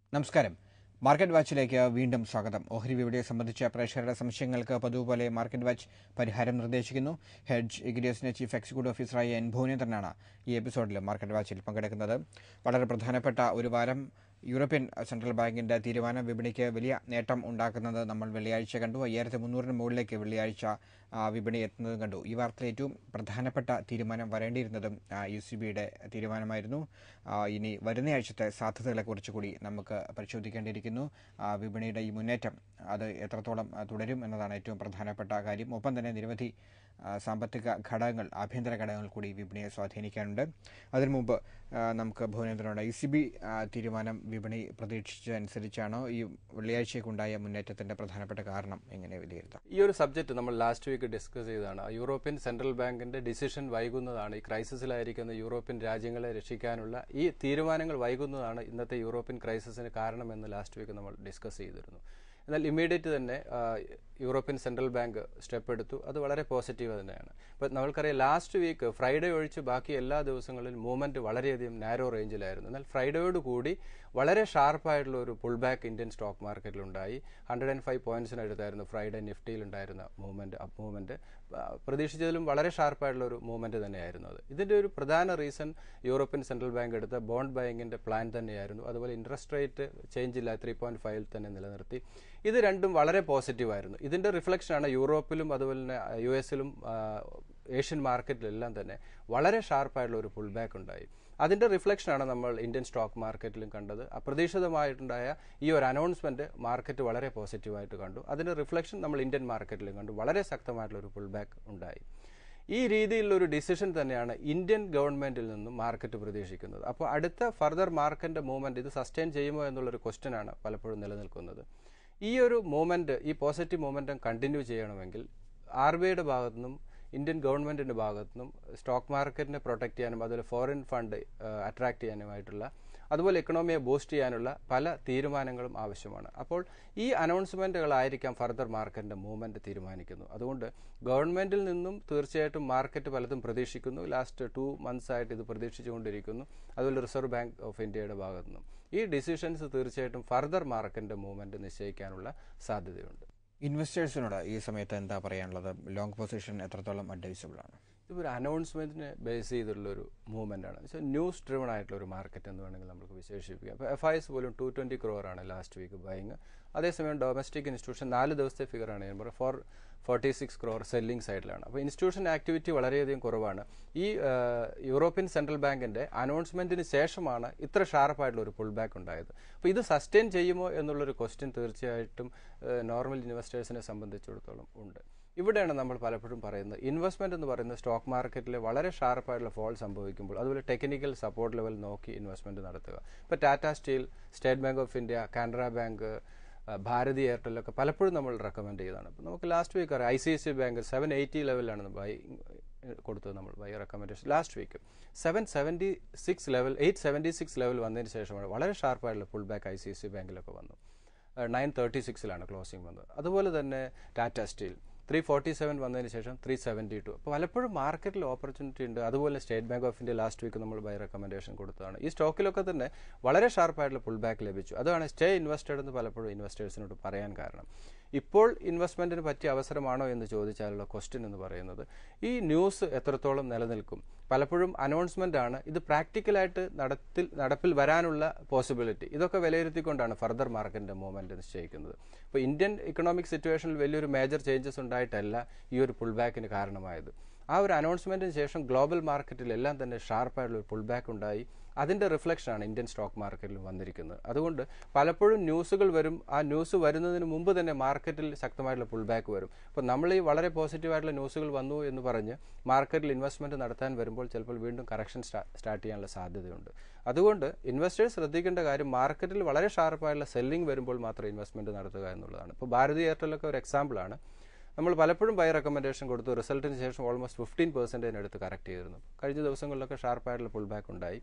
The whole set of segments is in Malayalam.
നമസ്കാരം മാർക്കറ്റ് വാച്ചിലേക്ക് വീണ്ടും സ്വാഗതം ഓഹരി വിപണിയെ സംബന്ധിച്ച പ്രേക്ഷകരുടെ സംശയങ്ങൾക്ക് പതിവുപോലെ മാർക്കറ്റ് വാച്ച് പരിഹാരം നിർദ്ദേശിക്കുന്നു ഹെഡ്ജ് ഇഗ്രിയസിന്റെ ചീഫ് എക്സിക്യൂട്ടീവ് ഓഫീസറായ എൻ ഭുവനേന്ദ്രനാണ് ഈ എപ്പിസോഡിൽ മാർക്കറ്റ് വാച്ചിൽ പങ്കെടുക്കുന്നത് വളരെ പ്രധാനപ്പെട്ട ഒരു വാരം യൂറോപ്യൻ സെൻട്രൽ ബാങ്കിന്റെ തീരുമാനം വിപണിക്ക് വലിയ നേട്ടം ഉണ്ടാക്കുന്നത് നമ്മൾ വെള്ളിയാഴ്ച കണ്ടു അയ്യായിരത്തി മുന്നൂറിന് മുകളിലേക്ക് വെള്ളിയാഴ്ച ആ, വിപണി എത്തുന്നതും കണ്ടു ഈ വാർത്തയിൽ ഏറ്റവും പ്രധാനപ്പെട്ട തീരുമാനം വരേണ്ടിയിരുന്നതും യു സി ബിയുടെ തീരുമാനമായിരുന്നു ആ, ഇനി വരുന്ന ആഴ്ചത്തെ സാധ്യതകളെക്കുറിച്ച് കൂടി നമുക്ക് പരിശോധിക്കേണ്ടിയിരിക്കുന്നു ആ, വിപണിയുടെ ഈ മുന്നേറ്റം അത് എത്രത്തോളം ആ, തുടരും എന്നതാണ് ഏറ്റവും പ്രധാനപ്പെട്ട കാര്യം ഒപ്പം തന്നെ നിരവധി ആ, സാമ്പത്തിക ഘടകങ്ങൾ ആഭ്യന്തര ഘടകങ്ങൾ കൂടി വിപണിയെ സ്വാധീനിക്കാനുണ്ട് അതിനു മുമ്പ് ആ, നമുക്ക് ഭുവനേന്ദ്രനോട് ഇ സി ബി തീരുമാനം വിപണി പ്രതീക്ഷിച്ചതനുസരിച്ചാണോ ഈ വെള്ളിയാഴ്ചയ്ക്കുണ്ടായ മുന്നേറ്റത്തിന്റെ പ്രധാനപ്പെട്ട കാരണം എങ്ങനെ വിലയിരുത്താം ഈ ഒരു സബ്ജക്ട് നമ്മൾ ലാസ്റ്റ് വീക്ക് ഡിസ്കസ് ചെയ്തതാണ് യൂറോപ്യൻ സെൻട്രൽ ബാങ്കിന്റെ ഡിസിഷൻ വൈകുന്നതാണ് ഈ ക്രൈസിസിലായിരിക്കുന്ന യൂറോപ്യൻ രാജ്യങ്ങളെ രക്ഷിക്കാനുള്ള ഈ തീരുമാനങ്ങൾ വൈകുന്നതാണ് ഇന്നത്തെ യൂറോപ്യൻ ക്രൈസിസിന് കാരണമെന്ന് ലാസ്റ്റ് വീക്ക് നമ്മൾ ഡിസ്കസ് ചെയ്തിരുന്നു എന്നാൽ ഇമ്മീഡിയറ്റ് തന്നെ ആ, യൂറോപ്യൻ സെൻട്രൽ ബാങ്ക് സ്റ്റെപ്പ് എടുത്തു അത് വളരെ പോസിറ്റീവ് തന്നെയാണ് ഇപ്പം നമ്മൾക്കറിയാം ലാസ്റ്റ് വീക്ക് ഫ്രൈഡേ ഒഴിച്ച് ബാക്കി എല്ലാ ദിവസങ്ങളിലും മൂവ്മെന്റ് വളരെയധികം നാരോ റേഞ്ചിലായിരുന്നു എന്നാൽ ഫ്രൈഡേയോട് കൂടി വളരെ ഷാർപ്പായിട്ടുള്ള ഒരു പുൾ ബാക്ക് ഇന്ത്യൻ സ്റ്റോക്ക് മാർക്കറ്റിലുണ്ടായി ഹൺഡ്രഡ് ആൻഡ് ഫൈവ് പോയിന്റ്സിനടുത്തായിരുന്നു ഫ്രൈഡേ നിഫ്റ്റിയിലുണ്ടായിരുന്ന മൂവ്മെന്റ് അപ്പ് മൂവ്മെന്റ് പ്രതീക്ഷിച്ചതിലും വളരെ ഷാർപ്പായിട്ടുള്ള ഒരു മൂവ്മെന്റ് തന്നെയായിരുന്നു അത് ഇതിന്റെ ഒരു പ്രധാന റീസൺ യൂറോപ്യൻ സെൻട്രൽ ബാങ്ക് എടുത്ത ബോണ്ട് ബൈങ്ങിന്റെ പ്ലാൻ തന്നെയായിരുന്നു അതുപോലെ ഇൻട്രസ്റ്റ് റേറ്റ് ചേഞ്ച് ഇല്ല ത്രീ പോയിന്റ് ഫൈവിൽ തന്നെ നിലനിർത്തി ഇത് രണ്ടും വളരെ പോസിറ്റീവ് ആയിരുന്നു ഇതിന്റെ റിഫ്ലക്ഷനാണ് യൂറോപ്പിലും അതുപോലെ തന്നെ യു എസിലും ഏഷ്യൻ മാർക്കറ്റിലെല്ലാം തന്നെ വളരെ ഷാർപ്പായിട്ടുള്ള ഒരു പുൾ ബാക്ക് ഉണ്ടായി അതിന്റെ റിഫ്ലക്ഷനാണ് നമ്മൾ ഇന്ത്യൻ സ്റ്റോക്ക് മാർക്കറ്റിലും കണ്ടത് അപ്രതീക്ഷിതമായിട്ടുണ്ടായ ഈ ഒരു അനൗൺസ്മെന്റ് മാർക്കറ്റ് വളരെ പോസിറ്റീവായിട്ട് കണ്ടു അതിന്റെ റിഫ്ലക്ഷൻ നമ്മൾ ഇന്ത്യൻ മാർക്കറ്റിലും കണ്ടു വളരെ ശക്തമായിട്ടുള്ള ഒരു പുൾ ബാക്ക് ഉണ്ടായി ഈ രീതിയിലുള്ള ഒരു ഡിസിഷൻ തന്നെയാണ് ഇന്ത്യൻ ഗവൺമെന്റിൽ നിന്നും മാർക്കറ്റ് പ്രതീക്ഷിക്കുന്നത് അപ്പോൾ അടുത്ത ഫർദർ മാർക്കറ്റിന്റെ മൂവ്മെന്റ് ഇത് സസ്റ്റെയിൻ ചെയ്യുമോ എന്നുള്ളൊരു ക്വസ്റ്റ്യൻ ആണ് പലപ്പോഴും നിലനിൽക്കുന്നത് ഈ ഒരു മൂവ്മെന്റ് ഈ പോസിറ്റീവ് മൂവ്മെന്റും കണ്ടിന്യൂ ചെയ്യണമെങ്കിൽ ആർ ബി ഐയുടെ ഭാഗത്തു നിന്നും ഇന്ത്യൻ ഗവൺമെന്റിന്റെ ഭാഗത്തു നിന്നും സ്റ്റോക്ക് മാർക്കറ്റിനെ പ്രൊട്ടക്ട് ചെയ്യാനും അതുപോലെ ഫോറിൻ ഫണ്ട് അട്രാക്ട് ചെയ്യാനുമായിട്ടുള്ള അതുപോലെ എക്കണോമിയെ ബൂസ്റ്റ് ചെയ്യാനുള്ള പല തീരുമാനങ്ങളും ആവശ്യമാണ് അപ്പോൾ ഈ അനൗൺസ്മെന്റുകളായിരിക്കാം ഫർദർ മാർക്കറ്റിന്റെ മൂവ്മെന്റ് തീരുമാനിക്കുന്നു അതുകൊണ്ട് ഗവൺമെന്റിൽ നിന്നും തീർച്ചയായിട്ടും മാർക്കറ്റ് പലതും പ്രതീക്ഷിക്കുന്നു ലാസ്റ്റ് ടു മന്ത്സ് ആയിട്ട് ഇത് പ്രതീക്ഷിച്ചുകൊണ്ടിരിക്കുന്നു അതുപോലെ റിസർവ് ബാങ്ക് ഓഫ് ഇന്ത്യയുടെ ഭാഗത്തു നിന്നും ഈ ഡിസിഷൻസ് തീർച്ചയായിട്ടും ഫർദർ മാർക്കറ്റിന്റെ മൂവ്മെന്റ് നിശ്ചയിക്കാനുള്ള സാധ്യതയുണ്ട് ഇൻവെസ്റ്റേഴ്സിനോട് ഈ സമയത്ത് എന്താ പറയാനുള്ളത് ലോങ് പൊസിഷൻ എത്രത്തോളം അഡ്വൈസബിൾ ആണ് ഇതൊരു അനൗൺസ്മെന്റിനെ ബേസ് ചെയ്തിട്ടുള്ള ഒരു മൂവ്മെന്റ് ആണ് വെച്ചാൽ ന്യൂസ് ഡ്രിവൺ ആയിട്ടുള്ള ഒരു മാർക്കറ്റ് എന്ന് വേണമെങ്കിൽ നമുക്ക് വിശേഷിപ്പിക്കാം അപ്പോൾ എഫ് ഐ എസ് പോലും ടു ട്വന്റി ക്രോർ ആണ് ലാസ്റ്റ് വീക്ക് ബൈങ് അതേസമയം ഡൊമസ്റ്റിക് ഇൻസ്റ്റിറ്റ്യൂഷൻ നാല് ദിവസത്തെ ഫിഗർ ആണ് ഞാൻ പറയുക four forty six crore selling സൈഡിലാണ് അപ്പോൾ ഇൻസ്റ്റിറ്റ്യൂഷൻ ആക്ടിവിറ്റി വളരെയധികം കുറവാണ് ഈ ആ, യൂറോപ്യൻ സെൻട്രൽ ബാങ്കിന്റെ അനൗൺസ്മെന്റിന് ശേഷമാണ് ഇത്ര ഷാർപ്പായിട്ടുള്ള ഒരു പുൾ ബാക്ക് ഉണ്ടായത് അപ്പോൾ ഇത് സസ്റ്റെയിൻ ചെയ്യുമോ എന്നുള്ളൊരു ക്വസ്റ്റ്യൻ തീർച്ചയായിട്ടും നോർമൽ ഇൻവെസ്റ്റേഴ്സിനെ സംബന്ധിച്ചിടത്തോളം ഉണ്ട് ഇവിടെയാണ് നമ്മൾ പലപ്പോഴും പറയുന്നത് ഇൻവെസ്റ്റ്മെന്റ് എന്ന് പറയുന്നത് സ്റ്റോക്ക് മാർക്കറ്റിൽ വളരെ ഷാർപ്പായിട്ടുള്ള ഫോൾ സംഭവിക്കുമ്പോൾ അതുപോലെ ടെക്നിക്കൽ സപ്പോർട്ട് ലെവൽ നോക്കി ഇൻവെസ്റ്റ്മെന്റ് നടത്തുക ഇപ്പോൾ Tata steel State bank of India Canara bank ആ, ഭാരതി എയർടെലൊക്കെ പലപ്പോഴും നമ്മൾ റെക്കമെൻഡ് ചെയ്തതാണ് അപ്പോൾ നമുക്ക് ലാസ്റ്റ് വീക്ക് അറിയാം I C I C bank seven eighty ലെവലിലാണ് ബൈ കൊടുത്തത് നമ്മൾ buy recommendation last week seven seventy six level eight seventy six level വന്നതിന് ശേഷമാണ് വളരെ ഷാർപ്പായിട്ടുള്ള pull back I C I C ബാങ്കിലൊക്കെ വന്നു നയൻ തേർട്ടി സിക്സിലാണ് ക്ലോസിംഗ് വന്നത് അതുപോലെ തന്നെ Tata steel three forty seven വന്നതിന് ശേഷം ത്രീ സെവൻറ്റി ടു അപ്പോൾ പലപ്പോഴും മാർക്കറ്റിൽ ഓപ്പർച്യൂണിറ്റി ഉണ്ട് അതുപോലെ State bank of India last week നമ്മൾ ബൈ റെക്കമെൻഡേഷൻ കൊടുത്തതാണ് ഈ സ്റ്റോക്കിലൊക്കെ തന്നെ വളരെ ഷാർപ്പായിട്ടുള്ള പുൾ ബാക്ക് ലഭിച്ചു അതാണ് സ്റ്റേ ഇൻവെസ്റ്റഡ് എന്ന് പലപ്പോഴും ഇൻവെസ്റ്റേഴ്സിനോട് പറയാൻ കാരണം ഇപ്പോൾ ഇൻവെസ്റ്റ്മെന്റിന് പറ്റിയ അവസരമാണോ എന്ന് ചോദിച്ചാലുള്ള ക്വസ്റ്റ്യൻ എന്ന് പറയുന്നത് ഈ ന്യൂസ് എത്രത്തോളം നിലനിൽക്കും പലപ്പോഴും അനൗൺസ്മെന്റ് ആണ് ഇത് പ്രാക്ടിക്കലായിട്ട് നടത്തിൽ നടപ്പിൽ വരാനുള്ള പോസിബിലിറ്റി ഇതൊക്കെ വിലയിരുത്തിക്കൊണ്ടാണ് ഫർദർ മാർക്കറ്റിന്റെ മൂവ്മെന്റ് നിശ്ചയിക്കുന്നത് ഇപ്പോൾ ഇന്ത്യൻ ഇക്കണോമിക് സിറ്റുവേഷനിൽ വലിയൊരു മേജർ ചേഞ്ചസ് ഉണ്ടായിട്ടല്ല ഈ ഒരു പുൾ ബാക്കിന് കാരണമായത് ആ ഒരു അനൗൺസ്മെന്റിന് ശേഷം ഗ്ലോബൽ മാർക്കറ്റിൽ എല്ലാം തന്നെ ഷാർപ്പായിട്ടുള്ള ഒരു പുൾ ബാക്ക് ഉണ്ടായി അതിന്റെ റിഫ്ലക്ഷനാണ് ഇന്ത്യൻ സ്റ്റോക്ക് മാർക്കറ്റിൽ വന്നിരിക്കുന്നത് അതുകൊണ്ട് പലപ്പോഴും ന്യൂസുകൾ വരും ആ ന്യൂസ് വരുന്നതിന് മുമ്പ് തന്നെ മാർക്കറ്റിൽ ശക്തമായിട്ടുള്ള പുൾ ബാക്ക് വരും അപ്പോൾ നമ്മൾ ഈ വളരെ പോസിറ്റീവായിട്ടുള്ള ന്യൂസുകൾ വന്നു എന്ന് പറഞ്ഞ് മാർക്കറ്റിൽ ഇൻവെസ്റ്റ്മെന്റ് നടത്താൻ വരുമ്പോൾ ചിലപ്പോൾ വീണ്ടും കറക്ഷൻ സ്റ്റാർട്ട് ചെയ്യാനുള്ള സാധ്യതയുണ്ട് അതുകൊണ്ട് ഇൻവെസ്റ്റേഴ്സ് ശ്രദ്ധിക്കേണ്ട കാര്യം മാർക്കറ്റിൽ വളരെ ഷാർപ്പായിട്ടുള്ള സെല്ലിംഗ് വരുമ്പോൾ മാത്രം ഇൻവെസ്റ്റ്മെന്റ് നടത്തുക എന്നുള്ളതാണ് ഇപ്പോൾ ഭാരതി എയർടെലൊക്കെ ഒരു എക്സാമ്പിളാണ് നമ്മൾ പലപ്പോഴും ബൈ റെക്കമെൻഡേഷൻ കൊടുത്തു റിസൾട്ടിന് ശേഷം ഓൾമോസ്റ്റ് ഫിഫ്റ്റീൻ പെർസെൻറ്റേജിന് അടുത്ത് കറക്റ്റ് ചെയ്തിരുന്നു കഴിഞ്ഞ ദിവസങ്ങളിലൊക്കെ ഷാർപ്പായിട്ടുള്ള പുൾ ബാക്ക് ഉണ്ടായി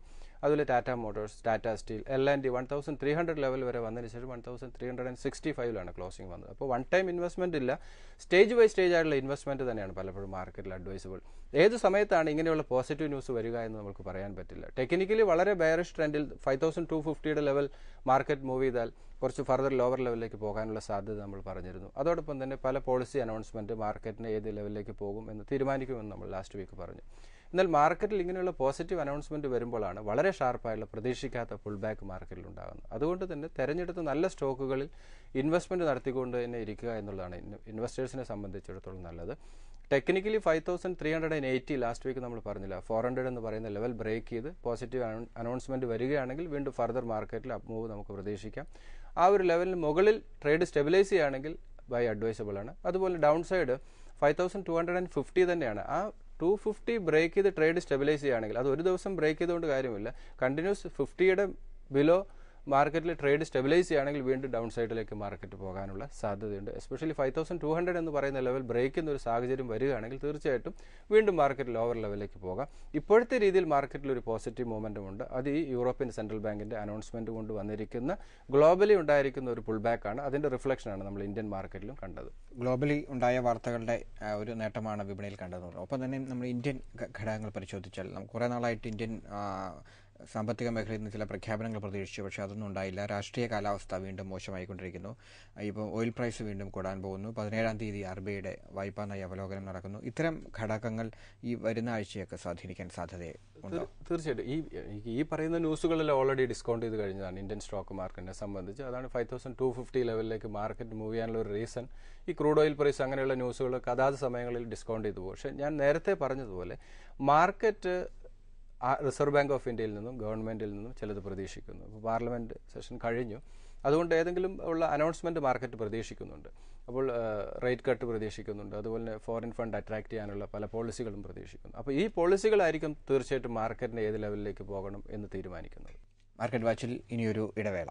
അതുപോലെ Tata Motors Tata steel L and D one thousand three hundred level വരെ വന്നതിന് ശേഷം one thousand three hundred and sixty ഫൈവിലാണ് ക്ലോസിംഗ് വന്നത് അപ്പോൾ വൺ ടൈം ഇൻവെസ്റ്റ്മെന്റ് ഇല്ല സ്റ്റേജ് ബൈ സ്റ്റേജ് ആയിട്ടുള്ള ഇൻവെസ്റ്റ്മെന്റ് തന്നെയാണ് പലപ്പോഴും മാർക്കറ്റിൽ അഡ്വൈസബിൾ ഏത് സമയത്താണ് ഇങ്ങനെയുള്ള പോസിറ്റീവ് ന്യൂസ് വരിക എന്ന് നമുക്ക് പറയാൻ പറ്റില്ല ടെക്നിക്കലി വളരെ ബെയറിഷ് ട്രെൻഡിൽ ഫൈവ് തൗസൻഡ് ടു ഫിഫ്റ്റിയുടെ ലെവൽ മാർക്കറ്റ് മൂവ് ചെയ്താൽ കുറച്ച് ഫർദർ ലോവർ ലെവലിലേക്ക് പോകാനുള്ള സാധ്യത നമ്മൾ പറഞ്ഞിരുന്നു അതോടൊപ്പം തന്നെ പല പോളിസി അനൗൺസ്മെന്റ് മാർക്കറ്റിന് ഏത് ലെവലിലേക്ക് പോകും എന്ന് തീരുമാനിക്കുമെന്ന് നമ്മൾ ലാസ്റ്റ് വീക്ക് പറഞ്ഞു എന്നാൽ മാർക്കറ്റിൽ ഇങ്ങനെയുള്ള പോസിറ്റീവ് അനൗൺസ്മെന്റ് വരുമ്പോഴാണ് വളരെ ഷാർപ്പായുള്ള പ്രതീക്ഷിക്കാത്ത പുൾ ബാക്ക് മാർക്കറ്റിൽ ഉണ്ടാകുന്നത് അതുകൊണ്ട് തന്നെ തെരഞ്ഞെടുത്ത നല്ല സ്റ്റോക്കുകളിൽ ഇൻവെസ്റ്റ്മെന്റ് നടത്തിക്കൊണ്ട് തന്നെ ഇരിക്കുക എന്നുള്ളതാണ് ഇൻവെസ്റ്റേഴ്സിനെ സംബന്ധിച്ചിടത്തോളം നല്ലത് technically five thousand three hundred and eighty last week നമ്മൾ പറഞ്ഞില്ല ഫോർ ഹൺഡ്രഡ് എന്ന് പറയുന്ന ലെവൽ ബ്രേക്ക് ചെയ്ത് പോസിറ്റീവ് അനൗൺസ്മെന്റ് വരികയാണെങ്കിൽ വീണ്ടും ഫർദർ മാർക്കറ്റിൽ അപ്പ് മൂവ് നമുക്ക് പ്രതീക്ഷിക്കാം ആ ഒരു ലെവലിന് മുകളിൽ ട്രേഡ് സ്റ്റെബിലൈസ് ചെയ്യുകയാണെങ്കിൽ ബൈ അഡ്വൈസബിൾ ആണ് അതുപോലെ down side five thousand two hundred and fifty തന്നെയാണ് ആ ടു ഫിഫ്റ്റി ബ്രേക്ക് ചെയ്ത് ട്രേഡ് സ്റ്റെബിലൈസ് ചെയ്യുകയാണെങ്കിൽ അത് ഒരു ദിവസം ബ്രേക്ക് ചെയ്തുകൊണ്ട് കാര്യമില്ല കണ്ടിന്യൂസ് ഫിഫ്റ്റിയുടെ ബിലോ മാർക്കറ്റിൽ ട്രേഡ് സ്റ്റെബിലൈസ് ചെയ്യുകയാണെങ്കിൽ വീണ്ടും ഡൗൺ സൈഡിലേക്ക് മാർക്കറ്റ് പോകാനുള്ള സാധ്യതയുണ്ട് especially five thousand two hundred എന്ന് പറയുന്ന ലെവൽ ബ്രേക്ക് ചെയ്യുന്ന ഒരു സാഹചര്യം വരികയാണെങ്കിൽ തീർച്ചയായിട്ടും വീണ്ടും മാർക്കറ്റ് ലോവർ ലെവലിലേക്ക് പോകാം ഇപ്പോഴത്തെ രീതിയിൽ മാർക്കറ്റിൽ ഒരു പോസിറ്റീവ് മൂവ്മെൻറ്റും ഉണ്ട് അത് ഈ യൂറോപ്യൻ സെൻട്രൽ ബാങ്കിന്റെ അനൗൺസ്മെന്റ് കൊണ്ട് വന്നിരിക്കുന്ന ഗ്ലോബലി ഉണ്ടായിരിക്കുന്ന ഒരു പുൾ ബാക്കാണ് അതിന്റെ റിഫ്ലക്ഷനാണ് നമ്മൾ ഇന്ത്യൻ മാർക്കറ്റിലും കണ്ടത് ഗ്ലോബലി ഉണ്ടായ വാർത്തകളുടെ ആ, ഒരു നേട്ടമാണ് വിപണിയിൽ കണ്ടത് ഒപ്പം തന്നെ നമ്മൾ ഇന്ത്യൻ ഘ- ഘടകങ്ങൾ പരിശോധിച്ചാൽ നമുക്ക് കുറേ നാളായിട്ട് ഇന്ത്യൻ ആ, സാമ്പത്തിക മേഖലയിൽ നിന്ന് ചില പ്രഖ്യാപനങ്ങൾ പ്രതീക്ഷിച്ചു പക്ഷേ അതൊന്നും ഉണ്ടായില്ല രാഷ്ട്രീയ കാലാവസ്ഥ വീണ്ടും മോശമായിക്കൊണ്ടിരിക്കുന്നു ഇപ്പോൾ ഓയിൽ പ്രൈസ് വീണ്ടും കൂടാൻ പോകുന്നു പതിനേഴാം തീയതി ആർ ബി ഐയുടെ വായ്പാ നയ അവലോകനം നടക്കുന്നു ഇത്തരം ഘടകങ്ങൾ ഈ വരുന്ന ആഴ്ചയൊക്കെ സ്വാധീനിക്കാൻ സാധ്യതയുണ്ടോ തീർ- തീർച്ചയായിട്ടും ഈ എനിക്ക് ഈ പറയുന്ന ന്യൂസുകളെല്ലാം ഓൾറെഡി ഡിസ്കൗണ്ട് ചെയ്ത് കഴിഞ്ഞതാണ് ഇന്ത്യൻ സ്റ്റോക്ക് മാർക്കറ്റിനെ സംബന്ധിച്ച് അതാണ് ഫൈവ് തൗസൻഡ് ടു ഫിഫ്റ്റി ലെവലിലേക്ക് മാർക്കറ്റ് മൂവ് ചെയ്യാനുള്ള ഒരു റീസൺ ഈ ക്രൂഡ് ഓയിൽ പ്രൈസ് അങ്ങനെയുള്ള ന്യൂസുകളൊക്കെ അതാത് സമയങ്ങളിൽ ഡിസ്കൗണ്ട് ചെയ്തു പോകും പക്ഷേ ഞാൻ നേരത്തെ പറഞ്ഞതുപോലെ മാർക്കറ്റ് റിസർവ് ബാങ്ക് ഓഫ് ഇന്ത്യയിൽ നിന്നും ഗവൺമെന്റിൽ നിന്നും ചിലത് പ്രതീക്ഷിക്കുന്നു ഇപ്പോൾ പാർലമെന്റ് സെഷൻ കഴിഞ്ഞു അതുകൊണ്ട് ഏതെങ്കിലും ഉള്ള അനൗൺസ്മെന്റ് മാർക്കറ്റ് പ്രതീക്ഷിക്കുന്നുണ്ട് അപ്പോൾ റേറ്റ് കട്ട് പ്രതീക്ഷിക്കുന്നുണ്ട് അതുപോലെ തന്നെ ഫോറിൻ ഫണ്ട് അട്രാക്ട് ചെയ്യാനുള്ള പല പോളിസികളും പ്രതീക്ഷിക്കുന്നു അപ്പോൾ ഈ പോളിസികളായിരിക്കും തീർച്ചയായിട്ടും മാർക്കറ്റിന് ഏത് ലെവലിലേക്ക് പോകണം എന്ന് തീരുമാനിക്കുന്നത് മാർക്കറ്റ് വാച്ചിൽ ഇനിയൊരു ഇടവേള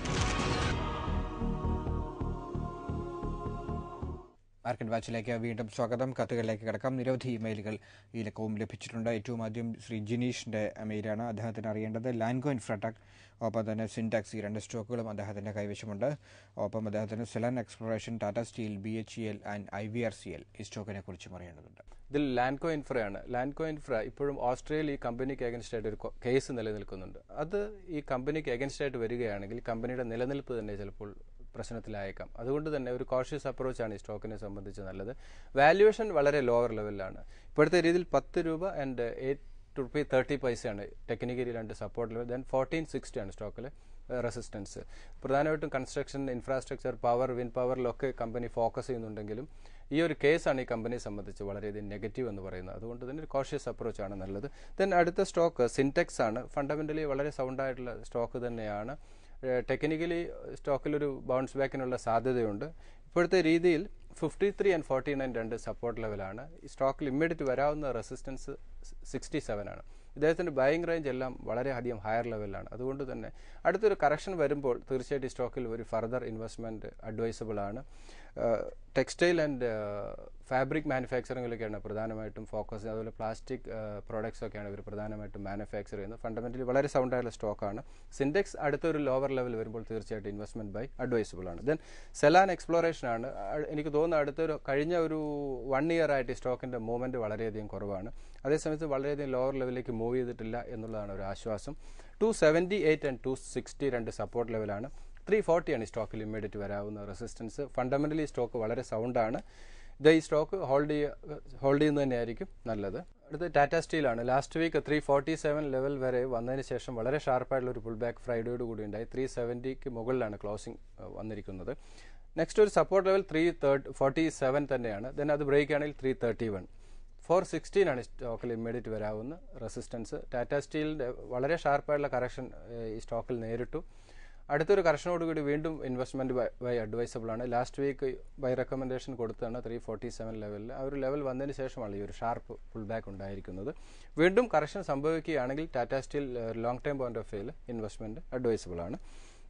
മാർക്കറ്റ് വാച്ചിലേക്ക് വീണ്ടും സ്വാഗതം കത്തുകളിലേക്ക് കിടക്കാം നിരവധി ഇമെയിലുകൾ ഈ ലക്കവും ലഭിച്ചിട്ടുണ്ട് ഏറ്റവും ആദ്യം ശ്രീ ജിനീഷിന്റെ മെയിലാണ് അദ്ദേഹത്തിന് അറിയേണ്ടത് ലാൻഗോ ഇൻഫ്രാടെക് ഒപ്പം തന്നെ സിൻടാക്സ് ഈ രണ്ട് സ്റ്റോക്കുകളും അദ്ദേഹത്തിന്റെ കൈവശമുണ്ട് ഒപ്പം അദ്ദേഹത്തിന് Selan exploration Tata steel B H E L and I V R C L ഈ സ്റ്റോക്കിനെ കുറിച്ചും അറിയേണ്ടതുണ്ട് ഇതിൽ ലാൻഡ്കോ ഇൻഫ്രയാണ് ലാൻഡ്കോ ഇൻഫ്ര ഇപ്പോഴും ഓസ്ട്രേലിയ ഈ കമ്പനിക്ക് അഗൻസ്റ്റ് ആയിട്ട് ഒരു കൊ- കേസ് നിലനിൽക്കുന്നുണ്ട് അത് ഈ കമ്പനിക്ക് അഗൻസ്റ്റ് ആയിട്ട് വരികയാണെങ്കിൽ കമ്പനിയുടെ നിലനിൽപ്പ് തന്നെ ചിലപ്പോൾ പ്രശ്നത്തിലായേക്കാം അതുകൊണ്ട് തന്നെ ഒരു കോഷ്യസ് അപ്രോച്ചാണ് ഈ സ്റ്റോക്കിനെ സംബന്ധിച്ച് നല്ലത് വാല്യുവേഷൻ വളരെ ലോവർ ലെവലിലാണ് ഇപ്പോഴത്തെ രീതിയിൽ പത്ത് രൂപ ആൻഡ് എയ്റ്റ് റുപ്പി തേർട്ടി പൈസയാണ് ടെക്നിക്കലി രണ്ട് support level then fourteen sixty ആണ് സ്റ്റോക്കിൽ റെസിസ്റ്റൻസ് പ്രധാനമായിട്ടും കൺസ്ട്രക്ഷൻ ഇൻഫ്രാസ്ട്രക്ചർ പവർ വിൻ പവറിലൊക്കെ കമ്പനി ഫോക്കസ് ചെയ്യുന്നുണ്ടെങ്കിലും ഈ ഒരു കേസാണ് ഈ കമ്പനിയെ സംബന്ധിച്ച് വളരെയധികം നെഗറ്റീവ് എന്ന് പറയുന്നത് അതുകൊണ്ട് തന്നെ ഒരു കോഷ്യസ് അപ്രോച്ച് ആണ് നല്ലത് ദെൻ അടുത്ത സ്റ്റോക്ക് സിൻടെക്സ് ആണ് ഫണ്ടമെന്റലി വളരെ സൗണ്ട് ആയിട്ടുള്ള സ്റ്റോക്ക് തന്നെയാണ് ടെക്നിക്കലി സ്റ്റോക്കിലൊരു ബൗൺസ് ബാക്കിനുള്ള സാധ്യതയുണ്ട് ഇപ്പോഴത്തെ രീതിയിൽ fifty three and forty nine രണ്ട് സപ്പോർട്ട് ലെവലാണ് ഈ സ്റ്റോക്കിൽ ഇമ്മീഡിയറ്റ് വരാവുന്ന റെസിസ്റ്റൻസ് സിക്സ്റ്റി സെവൻ ആണ് ഇദ്ദേഹത്തിന്റെ ബൈങ് റേഞ്ച് എല്ലാം വളരെയധികം ഹയർ ലെവലിലാണ് അതുകൊണ്ട് തന്നെ അടുത്തൊരു കറക്ഷൻ വരുമ്പോൾ തീർച്ചയായിട്ടും ഈ സ്റ്റോക്കിൽ ഒരു ഫർദർ ഇൻവെസ്റ്റ്മെന്റ് അഡ്വൈസബിൾ ആണ് ടെക്സ്റ്റൈൽ ആൻഡ് ഫാബ്രിക് മാനുഫാക്ചറിങ്ങിലൊക്കെയാണ് പ്രധാനമായിട്ടും ഫോക്കസ് ചെയ്യുന്നത് അതുപോലെ പ്ലാസ്റ്റിക് പ്രോഡക്ട്സ് ഒക്കെയാണ് ഇവർ പ്രധാനമായിട്ടും മാനുഫാക്ചർ ചെയ്യുന്നത് ഫണ്ടമെന്റലി വളരെ സൗണ്ട് ആയുള്ള സ്റ്റോക്കാണ് സിൻഡെക്സ് അടുത്തൊരു ലോവർ ലെവൽ വരുമ്പോൾ തീർച്ചയായിട്ടും ഇൻവെസ്റ്റ്മെന്റ് ബൈ അഡ്വൈസബിൾ ആണ് ദെൻ സെലാൻ എക്സ്പ്ലോറേഷൻ ആണ് അ- എനിക്ക് തോന്നുന്നു അടുത്തൊരു കഴിഞ്ഞ ഒരു വൺ ഇയർ ആയിട്ട് ഈ സ്റ്റോക്കിന്റെ മൂവ്മെന്റ് വളരെയധികം കുറവാണ് അതേസമയത്ത് വളരെയധികം ലോവർ ലെവലിലേക്ക് മൂവ് ചെയ്തിട്ടില്ല എന്നുള്ളതാണ് ഒരു ആശ്വാസം two seventy eight and two sixty രണ്ട് സപ്പോർട്ട് ലെവലാണ് ത്രീ ഫോർട്ടിയാണ് ഈ സ്റ്റോക്കിൽ ഇമ്മീഡിയറ്റ് വരാവുന്ന റെസിസ്റ്റൻസ് ഫണ്ടമെന്റലി സ്റ്റോക്ക് വളരെ സൗണ്ടാണ് ഇത് ഈ സ്റ്റോക്ക് ഹോൾഡ് ചെയ്യുക ഹോൾഡ് ചെയ്യുന്നത് തന്നെയായിരിക്കും നല്ലത് അടുത്ത ടാറ്റ സ്റ്റീലാണ് last week three forty seven level വരെ വന്നതിന് ശേഷം വളരെ ഷാർപ്പായിട്ടുള്ള ഒരു പുൾ ബാക്ക് ഫ്രൈഡേയോട് കൂടി ഉണ്ടായി ത്രീ സെവൻറ്റിക്ക് മുകളിലാണ് ക്ലോസിംഗ് വന്നിരിക്കുന്നത് നെക്സ്റ്റ് ഒരു support level three thirty forty seven തന്നെയാണ് ദെൻ അത് ബ്രേക്ക് ആണെങ്കിൽ three thirty one four sixteen ആണ് സ്റ്റോക്കിൽ ഇമ്മീഡിയറ്റ് വരാവുന്ന റെസിസ്റ്റൻസ് ടാറ്റ സ്റ്റീലിന്റെ വളരെ ഷാർപ്പായിട്ടുള്ള കറക്ഷൻ ഈ സ്റ്റോക്കിൽ നേരിട്ടു അടുത്തൊരു കറക്ഷനോടുകൂടി വീണ്ടും ഇൻവെസ്റ്റ്മെന്റ് ബൈ അഡ്വൈസബിൾ ആണ് ലാസ്റ്റ് വീക്ക് ബൈ റെക്കമെൻഡേഷൻ കൊടുത്താണ് ത്രീ ഫോർട്ടി സെവൻ ലെവലിൽ ആ ഒരു ലെവൽ വന്നതിന് ശേഷമാണ് ഈ ഒരു ഷാർപ്പ് പുൾ ബാക്ക് ഉണ്ടായിരിക്കുന്നത് വീണ്ടും കറക്ഷൻ സംഭവിക്കുകയാണെങ്കിൽ Tata steel long time point of വ്യൂയിൽ ഇൻവെസ്റ്റ്മെന്റ് അഡ്വൈസബിൾ ആണ്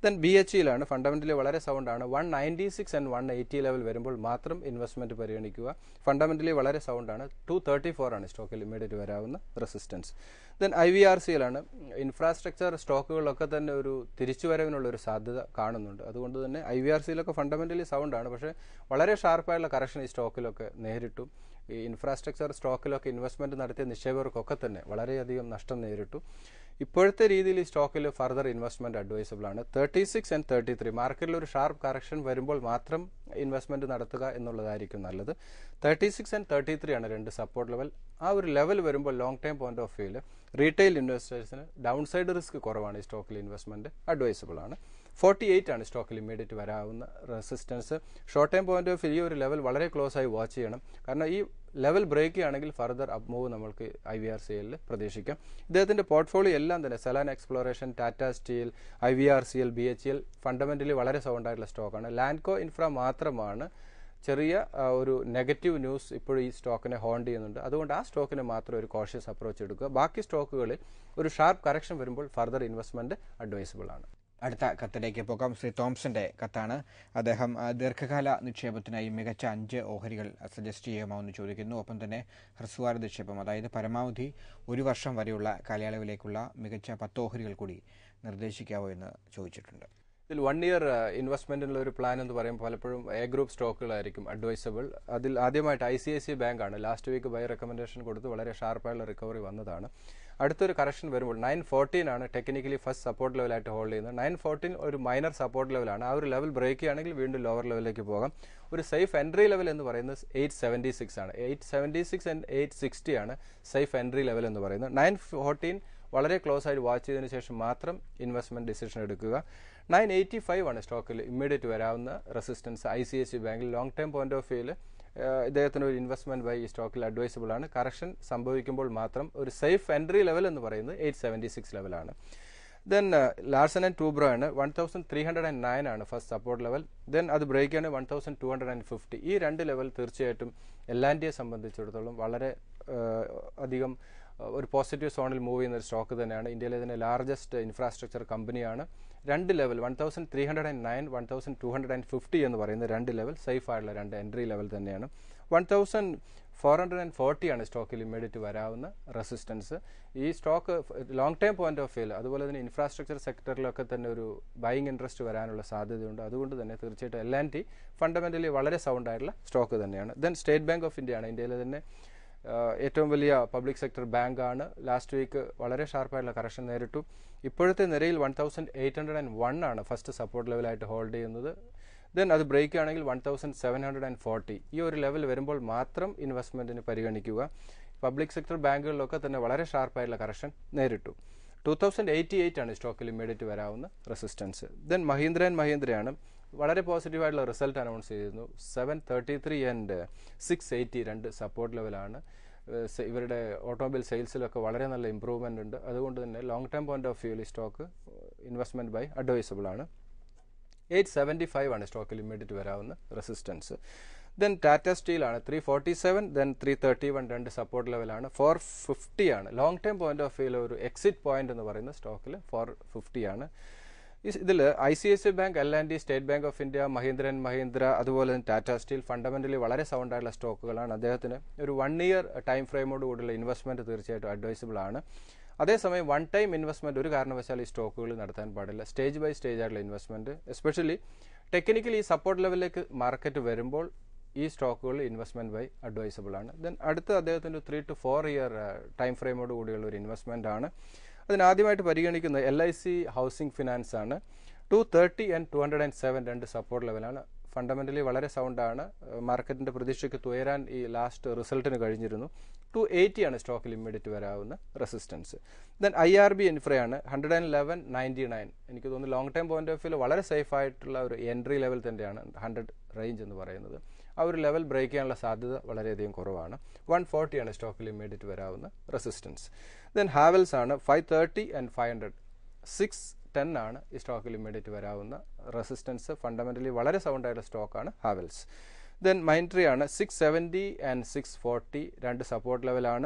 ദെൻ ബി എച്ച് ഇയിലാണ് ഫണ്ടമെന്റലി വളരെ സൗണ്ടാണ് one ninety six and one eighty level വരുമ്പോൾ മാത്രം ഇൻവെസ്റ്റ്മെന്റ് പരിഗണിക്കുക ഫണ്ടമെന്റലി വളരെ സൗണ്ടാണ് ടു തേർട്ടി ഫോർ ആണ് സ്റ്റോക്കിൽ ഇമ്മീഡിയറ്റ് വരാവുന്ന resistance then I V R സിയിലാണ് ഇൻഫ്രാസ്ട്രക്ചർ സ്റ്റോക്കുകളിലൊക്കെ തന്നെ ഒരു തിരിച്ചുവരവിനുള്ള ഒരു സാധ്യത കാണുന്നുണ്ട് അതുകൊണ്ട് തന്നെ ഐ വി ആർ സിയിലൊക്കെ ഫണ്ടമെന്റലി സൗണ്ടാണ് പക്ഷേ വളരെ ഷാർപ്പായുള്ള കറക്ഷൻ ഈ സ്റ്റോക്കിലൊക്കെ നേരിട്ടു ഈ ഇൻഫ്രാസ്ട്രക്ചർ സ്റ്റോക്കിലൊക്കെ ഇൻവെസ്റ്റ്മെന്റ് നടത്തിയ നിക്ഷേപകർക്കൊക്കെ തന്നെ വളരെയധികം നഷ്ടം നേരിട്ടു ഇപ്പോഴത്തെ രീതിയിൽ ഈ സ്റ്റോക്കിൽ ഫർദർ ഇൻവെസ്റ്റ്മെന്റ് അഡ്വൈസബിൾ ആണ് thirty six and thirty three മാർക്കറ്റിൽ ഒരു ഷാർപ്പ് കറക്ഷൻ വരുമ്പോൾ മാത്രം ഇൻവെസ്റ്റ്മെന്റ് നടത്തുക എന്നുള്ളതായിരിക്കും നല്ലത് thirty six and thirty three ആണ് രണ്ട് സപ്പോർട്ട് ലെവൽ ആ ഒരു ലെവൽ വരുമ്പോൾ ലോങ് ടൈം പോയിന്റ് ഓഫ് വ്യൂവിൽ റീറ്റെയിൽ ഇൻവെസ്റ്റേഴ്സിന് ഡൗൺ സൈഡ് റിസ്ക് കുറവാണ് ഈ സ്റ്റോക്കിൽ ഇൻവെസ്റ്റ്മെന്റ് അഡ്വൈസബിൾ ആണ് ഫോർട്ടി എയ്റ്റ് ആണ് സ്റ്റോക്കിൽ ഇമ്മീഡിയറ്റ് വരാവുന്ന resistance short time point of view ഈ ഒരു ലെവൽ വളരെ ക്ലോസ് ആയി വാച്ച് ചെയ്യണം കാരണം ഈ ലെവൽ ബ്രേക്ക് ചെയ്യുകയാണെങ്കിൽ ഫർദർ അപ് മൂവ് നമുക്ക് ഐ വി ആർ സി എല്ലിൽ പ്രതീക്ഷിക്കാം ഇദ്ദേഹത്തിന്റെ പോർട്ട്ഫോളിയോ എല്ലാം തന്നെ Selan exploration Tata steel I V R C L B H L fundamentally വളരെ സൗണ്ട് ആയിട്ടുള്ള സ്റ്റോക്കാണ് ലാൻഡ്കോ ഇൻഫ്ര മാത്രമാണ് ചെറിയ ആ, ഒരു നെഗറ്റീവ് ന്യൂസ് ഇപ്പോഴും ഈ സ്റ്റോക്കിനെ ഹോണ്ട് ചെയ്യുന്നുണ്ട് അതുകൊണ്ട് ആ സ്റ്റോക്കിന് മാത്രം ഒരു കോഷ്യസ് അപ്രോച്ച് എടുക്കുക ബാക്കി സ്റ്റോക്കുകളിൽ ഒരു ഷാർപ്പ് കറക്ഷൻ വരുമ്പോൾ ഫർദർ ഇൻവെസ്റ്റ്മെന്റ് അഡ്വൈസബിൾ ആണ് അടുത്ത കത്തിലേക്ക് പോകാം ശ്രീ തോംസന്റെ കത്താണ് അദ്ദേഹം ആ, ദീർഘകാല നിക്ഷേപത്തിനായി മികച്ച അഞ്ച് ഓഹരികൾ സജസ്റ്റ് ചെയ്യുമോ എന്ന് ചോദിക്കുന്നു ഒപ്പം തന്നെ ഹ്രസ്വകാല നിക്ഷേപം അതായത് പരമാവധി ഒരു വർഷം വരെയുള്ള കാലയളവിലേക്കുള്ള മികച്ച പത്ത് ഓഹരികൾ കൂടി നിർദ്ദേശിക്കാവോ എന്ന് ചോദിച്ചിട്ടുണ്ട് ഇതിൽ വൺ ഇയർ ഇൻവെസ്റ്റ്മെന്റിനുള്ള ഒരു പ്ലാൻ എന്ന് പറയുമ്പോൾ പലപ്പോഴും എ ഗ്രൂപ്പ് സ്റ്റോക്കുകളായിരിക്കും അഡ്വൈസബിൾ അതിൽ ആദ്യമായിട്ട് I C I C bank ആണ് ലാസ്റ്റ് വീക്ക് ബൈ റെക്കമെൻഡേഷൻ കൊടുത്ത് വളരെ ഷാർപ്പായുള്ള റിക്കവറി വന്നതാണ് അടുത്തൊരു കറക്ഷൻ വരുമ്പോൾ നയൻ ഫോർട്ടീൻ ആണ് ടെക്നിക്കലി ഫസ്റ്റ് സപ്പോർട്ട് ലെവലായിട്ട് ഹോൾഡ് ചെയ്യുന്നത് നയൻ ഫോർട്ടീൻ ഒരു മൈനർ സപ്പോർട്ട് ലെവലാണ് ആ ഒരു ലെവൽ ബ്രേക്ക് ചെയ്യുകയാണെങ്കിൽ വീണ്ടും ലോവർ ലെവലിലേക്ക് പോകാം ഒരു സേഫ് എൻട്രി ലെവൽ എന്ന് പറയുന്നത് എയ്റ്റ് സെവൻറ്റി സിക്സ് ആണ് eight seventy six and eight sixty ആണ് സേഫ് എൻട്രി ലെവൽ എന്ന് പറയുന്നത് നയൻ ഫോർട്ടീൻ വളരെ ക്ലോസ് ആയിട്ട് വാച്ച് ചെയ്തതിനു ശേഷം മാത്രം ഇൻവെസ്റ്റ്മെന്റ് ഡിസിഷൻ എടുക്കുക നയൻ എയ്റ്റി ഫൈവ് ആണ് സ്റ്റോക്കിൽ ഇമ്മീഡിയറ്റ് വരാവുന്ന resistance I C I C ബാങ്കിൽ ലോങ് ടൈം പോയിന്റ് ഓഫ് വ്യൂവിൽ ഇദ്ദേഹത്തിന് ഒരു ഇൻവെസ്റ്റ്മെന്റ് ബൈ ഈ സ്റ്റോക്കിൽ അഡ്വൈസബിൾ ആണ് കറക്ഷൻ സംഭവിക്കുമ്പോൾ മാത്രം ഒരു സേഫ് എൻട്രി ലെവൽ എന്ന് പറയുന്നത് എയ്റ്റ് സെവൻറ്റി സിക്സ് ലെവലാണ് ദെൻ ലാർസൺ ആൻഡ് ടൂബ്രോ ആണ് one thousand three hundred and nine ആണ് ഫസ്റ്റ് സപ്പോർട്ട് ലെവൽ ദെൻ അത് ബ്രേക്ക് ആണ് one thousand two hundred and fifty ഈ രണ്ട് ലെവൽ തീർച്ചയായിട്ടും എല്ലാൻഡിയെ സംബന്ധിച്ചിടത്തോളം വളരെ ആ, അധികം ആ, ഒരു പോസിറ്റീവ് സോണിൽ മൂവ് ചെയ്യുന്ന ഒരു സ്റ്റോക്ക് തന്നെയാണ് ഇന്ത്യയിലെ തന്നെ ലാർജസ്റ്റ് ഇൻഫ്രാസ്ട്രക്ചർ കമ്പനിയാണ് രണ്ട് ലെവൽ one thousand three hundred and nine one thousand two hundred and fifty എന്ന് പറയുന്ന രണ്ട് ലെവൽ സേഫ് ആയിട്ടുള്ള രണ്ട് എൻട്രി ലെവൽ തന്നെയാണ് one thousand four hundred and forty ആണ് സ്റ്റോക്കിൽ ഇമ്മീഡിയറ്റ് വരാവുന്ന റെസിസ്റ്റൻസ് ഈ stock long time point of view അതുപോലെ തന്നെ ഇൻഫ്രാസ്ട്രക്ചർ സെക്ടറിലൊക്കെ തന്നെ ഒരു ബൈയിങ് ഇൻട്രസ്റ്റ് വരാനുള്ള സാധ്യതയുണ്ട് അതുകൊണ്ട് തന്നെ തീർച്ചയായിട്ടും എൽ ആൻഡ് ടി ഫണ്ടമെന്റലി വളരെ സൗണ്ട് ആയിട്ടുള്ള സ്റ്റോക്ക് തന്നെയാണ് then state bank of India ആണ് ഇന്ത്യയിലെ തന്നെ ആഹ് ഏറ്റവും വലിയ പബ്ലിക് സെക്ടർ ബാങ്കാണ് ലാസ്റ്റ് വീക്ക് വളരെ ഷാർപ്പായിട്ടുള്ള കറക്ഷൻ നേരിട്ടു ഇപ്പോഴത്തെ നിരയിൽ one thousand eight hundred and one ആണ് ഫസ്റ്റ് സപ്പോർട്ട് ലെവലായിട്ട് ഹോൾഡ് ചെയ്യുന്നത് ദെൻ അത് ബ്രേക്ക് ആണെങ്കിൽ one thousand seven hundred and forty ഈ ഒരു ലെവൽ വരുമ്പോൾ മാത്രം ഇൻവെസ്റ്റ്മെന്റിന് പരിഗണിക്കുക പബ്ലിക് സെക്ടർ ബാങ്കുകളിലൊക്കെ തന്നെ വളരെ ഷാർപ്പായിട്ടുള്ള കറക്ഷൻ നേരിട്ടു ടൂ തൗസൻഡ് എയ്റ്റി എയ്റ്റ് ആണ് സ്റ്റോക്കിൽ ഇമ്മീഡിയറ്റ് വരാവുന്ന റെസിസ്റ്റൻസ് ദെൻ മഹീന്ദ്ര ആൻഡ് മഹീന്ദ്രയാണ് വളരെ പോസിറ്റീവായിട്ടുള്ള റിസൾട്ട് അനൗൺസ് ചെയ്തിരുന്നു seven thirty three and six eighty രണ്ട് സപ്പോർട്ട് ലെവലാണ് ഏഹ് സെ- ഇവരുടെ ഓട്ടോമൊബൈൽ സെയിൽസിലൊക്കെ വളരെ നല്ല ഇമ്പ്രൂവ്മെന്റ് ഉണ്ട് അതുകൊണ്ട് തന്നെ ലോങ് ടൈം പോയിന്റ് ഓഫ് വ്യൂവിൽ സ്റ്റോക്ക് ഇൻവെസ്റ്റ്മെന്റ് ബൈ അഡ്വൈസബിൾ ആണ് എയ്റ്റ് സെവൻറ്റി ഫൈവ് ആണ് സ്റ്റോക്കിൽ ഇമ്മീഡിയറ്റ് വരാവുന്ന റെസിസ്റ്റൻസ് ദെൻ ടാറ്റ സ്റ്റീൽ ആണ് three forty seven then three thirty one രണ്ട് സപ്പോർട്ട് ലെവലാണ് ഫോർ ഫിഫ്റ്റി ആണ് ലോങ് ടൈം പോയിന്റ് ഓഫ് വ്യൂവിൽ ഒരു എക്സിറ്റ് പോയിന്റ് എന്ന് പറയുന്ന സ്റ്റോക്കിൽ ഫോർ ഫിഫ്റ്റി ആണ് ഇതിൽ I C I C bank L and D state bank of India Mahindra and Mahindra അതുപോലെ തന്നെ ടാറ്റ സ്റ്റീൽ ഫണ്ടമെന്റലി വളരെ സൗണ്ട് ആയിട്ടുള്ള സ്റ്റോക്കുകളാണ് അദ്ദേഹത്തിന് ഒരു വൺ ഇയർ ടൈം ഫ്രെയിമോട് കൂടിയുള്ള ഇൻവെസ്റ്റ്മെന്റ് തീർച്ചയായിട്ടും അഡ്വൈസബിൾ ആണ് അതേസമയം വൺ ടൈം ഇൻവെസ്റ്റ്മെന്റ് ഒരു കാരണവശാൽ ഈ സ്റ്റോക്കുകൾ നടത്താൻ പാടില്ല സ്റ്റേജ് ബൈ സ്റ്റേജ് ആയിട്ടുള്ള ഇൻവെസ്റ്റ്മെന്റ് എസ്പെഷ്യലി ടെക്നിക്കലി ഈ സപ്പോർട്ട് ലെവലിലേക്ക് മാർക്കറ്റ് വരുമ്പോൾ ഈ സ്റ്റോക്കുകൾ ഇൻവെസ്റ്റ്മെന്റ് ബൈ അഡ്വൈസബിൾ ആണ് ദെൻ അടുത്ത അദ്ദേഹത്തിന്റെ three two four year time ഫ്രെയിമോട് കൂടിയുള്ള ഒരു ഇൻവെസ്റ്റ്മെന്റ് ആണ് അതിനാദ്യമായിട്ട് പരിഗണിക്കുന്നത് L I C housing finance ആണ് two thirty and two hundred and seven രണ്ട് സപ്പോർട്ട് ലെവലാണ് ഫണ്ടമെന്റലി വളരെ സൗണ്ടാണ് മാർക്കറ്റിന്റെ പ്രതീക്ഷയ്ക്ക് തുയരാൻ ഈ ലാസ്റ്റ് റിസൾട്ടിന് കഴിഞ്ഞിരുന്നു ടു എയ്റ്റി ആണ് സ്റ്റോക്കിൽ ഇമ്മീഡിയറ്റ് വരാവുന്ന resistance then I R B ഇൻഫ്രയാണ് hundred and eleven ninety nine എനിക്ക് തോന്നുന്നു long time point of view വളരെ സേഫ് ആയിട്ടുള്ള ഒരു എൻട്രി ലെവൽ തന്നെയാണ് ഹൺഡ്രഡ് റേഞ്ച് എന്ന് പറയുന്നത് ആ ഒരു ലെവൽ ബ്രേക്ക് ചെയ്യാനുള്ള സാധ്യത വളരെയധികം കുറവാണ് വൺ ഫോർട്ടി ആണ് സ്റ്റോക്കിൽ ഇമ്മീഡിയറ്റ് വരാവുന്ന റെസിസ്റ്റൻസ് ദെൻ ഹാവൽസ് ആണ് five thirty and five hundred six ten ആണ് ഈ സ്റ്റോക്കിൽ ഇമ്മീഡിയറ്റ് വരാവുന്ന റെസിസ്റ്റൻസ് ഫണ്ടമെന്റലി വളരെ സൗണ്ട് ആയിട്ടുള്ള സ്റ്റോക്കാണ് ഹാവൽസ് ദെൻ മൈൻട്രി ആണ് six seventy and six forty രണ്ട് സപ്പോർട്ട് ലെവലാണ്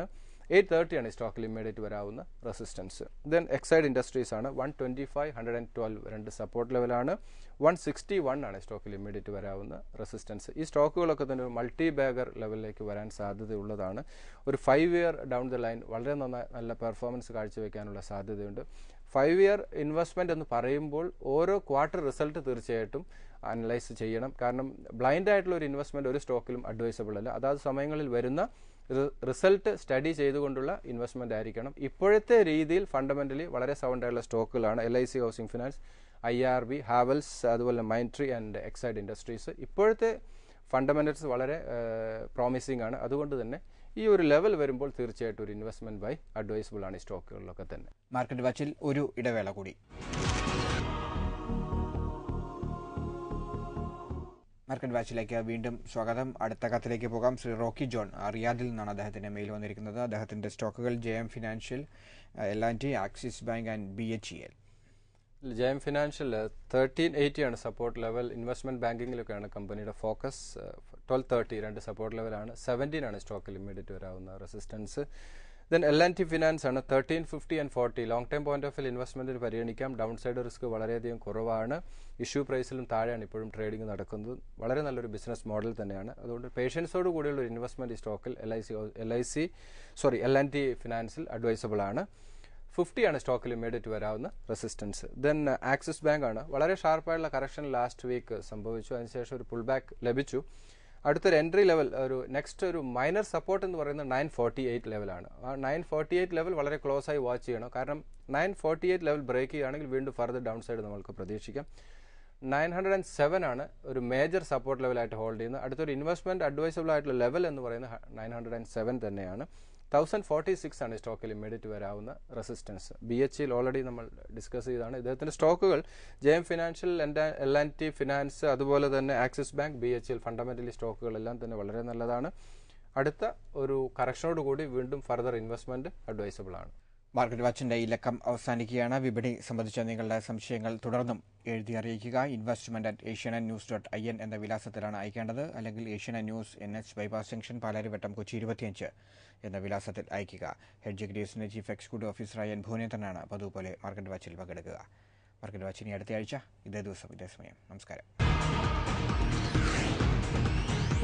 എയ്റ്റ് തേർട്ടിയാണ് ഈ സ്റ്റോക്കിൽ ഇമ്മീഡിയറ്റ് വരാവുന്ന റെസിസ്റ്റൻസ് ദെൻ എക്സൈഡ് ഇൻഡസ്ട്രീസ് ആണ് one twenty five hundred and twelve രണ്ട് സപ്പോർട്ട് ലെവലാണ് വൺ സിക്സ്റ്റി വൺ ആണ് സ്റ്റോക്കിൽ ഇമ്മീഡിയറ്റ് വരാവുന്ന റെസിസ്റ്റൻസ് ഈ സ്റ്റോക്കുകളൊക്കെ തന്നെ ഒരു മൾട്ടി ബാഗർ ലെവലിലേക്ക് വരാൻ സാധ്യതയുള്ളതാണ് ഒരു five year down the line വളരെ നന്നായി നല്ല പെർഫോമൻസ് കാഴ്ചവെക്കാനുള്ള സാധ്യതയുണ്ട് ഫൈവ് ഇയർ ഇൻവെസ്റ്റ്മെൻറ്റ് എന്ന് പറയുമ്പോൾ ഓരോ ക്വാർട്ടർ റിസൾട്ട് തീർച്ചയായിട്ടും അനലൈസ് ചെയ്യണം കാരണം ബ്ലൈൻഡ് ആയിട്ടുള്ള ഒരു ഇൻവെസ്റ്റ്മെൻറ്റ് ഒരു സ്റ്റോക്കിലും അഡ്വൈസബിൾ അല്ല അതാത് സമയങ്ങളിൽ വരുന്ന റിസൾട്ട് സ്റ്റഡി ചെയ്തുകൊണ്ടുള്ള ഇൻവെസ്റ്റ്മെൻ്റ് ആയിരിക്കണം ഇപ്പോഴത്തെ രീതിയിൽ ഫണ്ടമെൻ്റലി വളരെ സൗണ്ട് ആയിട്ടുള്ള സ്റ്റോക്കുകളാണ് L I C housing finance I R B Havells അതുപോലെ മൈൻട്രി ആൻഡ് എക്സൈഡ് ഇൻഡസ്ട്രീസ് ഇപ്പോഴത്തെ ഫണ്ടമെൻ്റൽസ് വളരെ പ്രോമിസിംഗ് ആണ് അതുകൊണ്ട് തന്നെ ഈ ഒരു ലെവൽ വരുമ്പോൾ തീർച്ചയായിട്ടും ഒരു ഇൻവെസ്റ്റ്മെൻറ്റ് ബൈ അഡ്വൈസബിൾ ആണ് ഈ സ്റ്റോക്കുകളിലൊക്കെ തന്നെ മാർക്കറ്റ് വാച്ചിൽ ഒരു ഇടവേള കൂടി മാർക്കറ്റ് വാച്ചിലേക്ക് വീണ്ടും സ്വാഗതം അടുത്ത കത്തിലേക്ക് പോകാം ശ്രീ റോക്കി ജോൺ ആ, റിയാദിൽ നിന്നാണ് അദ്ദേഹത്തിന്റെ മെയിൽ വന്നിരിക്കുന്നത് അദ്ദേഹത്തിന്റെ സ്റ്റോക്കുകൾ J M financial L and T axis bank and B H E L J M financial thirteen eighty ആണ് സപ്പോർട്ട് ലെവൽ ഇൻവെസ്റ്റ്മെന്റ് ബാങ്കിങ്ങിലൊക്കെയാണ് കമ്പനിയുടെ ഫോക്കസ് ട്വൽവ് തേർട്ടി രണ്ട് സപ്പോർട്ട് ലെവലാണ് സെവൻറ്റീൻ ആണ് സ്റ്റോക്കിൽ ഇമ്മീഡിയറ്റ് വരാവുന്ന resistance then L and T finance ആണ് thirteen fifty and forty long time point of view ഇൻവെസ്റ്റ്മെന്റിന് പരിഗണിക്കാം ഡൗൺ സൈഡ് റിസ്ക് വളരെയധികം കുറവാണ് ഇഷ്യൂ പ്രൈസിലും താഴെയാണ് ഇപ്പോഴും ട്രേഡിംഗ് നടക്കുന്നത് വളരെ നല്ലൊരു ബിസിനസ് മോഡൽ തന്നെയാണ് അതുകൊണ്ട് പേഷ്യൻസോട് കൂടിയുള്ള ഒരു ഇൻവെസ്റ്റ്മെന്റ് ഈ സ്റ്റോക്കിൽ L I C L I C sorry L and T ഫിനാൻസിൽ അഡ്വൈസബിൾ ആണ് ഫിഫ്റ്റിയാണ് സ്റ്റോക്കിൽ ഇമ്മീഡിയറ്റ് വരാവുന്ന റെസിസ്റ്റൻസ് ദെൻ ആക്സിസ് ബാങ്ക് ആണ് വളരെ ഷാർപ്പായിട്ടുള്ള കറക്ഷൻ ലാസ്റ്റ് വീക്ക് സംഭവിച്ചു അതിനുശേഷം ഒരു പുൾ ബാക്ക് ലഭിച്ചു അടുത്തൊരു എൻട്രി ലെവൽ ഒരു നെക്സ്റ്റ് ഒരു മൈനർ സപ്പോർട്ട് എന്ന് പറയുന്നത് നയൻ ഫോർട്ടി എയ്റ്റ് ലെവലാണ് ആ നയൻ ഫോർട്ടി എയ്റ്റ് ലെവൽ വളരെ ക്ലോസ് ആയി വാച്ച് ചെയ്യണം കാരണം nine forty eight level break ചെയ്യുകയാണെങ്കിൽ വീണ്ടും ഫർദർ ഡൗൺ സൈഡ് നമുക്ക് പ്രതീക്ഷിക്കാം നയൻ ഹൺഡ്രഡ് ആൻഡ് സെവൻ ആണ് ഒരു മേജർ സപ്പോർട്ട് ലെവലായിട്ട് ഹോൾഡ് ചെയ്യുന്നത് അടുത്തൊരു ഇൻവെസ്റ്റ്മെന്റ് അഡ്വൈസബിൾ ആയിട്ടുള്ള ലെവൽ എന്ന് പറയുന്നത് നയൻ ഹൺഡ്രഡ് ആൻഡ് സെവൻ തന്നെയാണ് തൗസൻഡ് ഫോർട്ടി സിക്സ് ആണ് സ്റ്റോക്കിൽ ഇമ്മീഡിയറ്റ് വരാവുന്ന റെസിസ്റ്റൻസ് ബി എച്ച് ഇയിൽ ഓൾറെഡി നമ്മൾ ഡിസ്കസ് ചെയ്താണ് ഇദ്ദേഹത്തിന്റെ സ്റ്റോക്കുകൾ J M financial L and T finance അതുപോലെ തന്നെ ആക്സിസ് ബാങ്ക് ബി എച്ച് ഇൽ ഫണ്ടമെന്റലി സ്റ്റോക്കുകളെല്ലാം തന്നെ വളരെ നല്ലതാണ് അടുത്ത ഒരു കറക്ഷനോട് കൂടി വീണ്ടും ഫർദർ ഇൻവെസ്റ്റ്മെന്റ് അഡ്വൈസബിൾ ആണ് മാർക്കറ്റ് വാച്ചിന്റെ ഈ ലക്കം അവസാനിക്കുകയാണ് വിപണി സംബന്ധിച്ച നിങ്ങളുടെ സംശയങ്ങൾ തുടർന്നും എഴുതി അറിയിക്കുക investment at Asianet news dot I N എന്ന വിലാസത്തിലാണ് അയക്കേണ്ടത് അല്ലെങ്കിൽ Asianet news N H bypass junction Palarivattom Kochi ഇരുപത്തിയഞ്ച് എന്ന വിലാസത്തിൽ അയക്കുക ഹെഡ്ജ് ഗ്രേസിന്റെ ചീഫ് എക്സിക്യൂട്ടീവ് ഓഫീസറായ എൻ ഭുവനേന്ദ്രനാണ് പതുപോലെ മാർക്കറ്റ് വാച്ചിൽ പങ്കെടുക്കുക മാർക്കറ്റ് വാച്ചിനി അടുത്ത ആഴ്ച ഇതേ ദിവസം ഇതേ സമയം നമസ്കാരം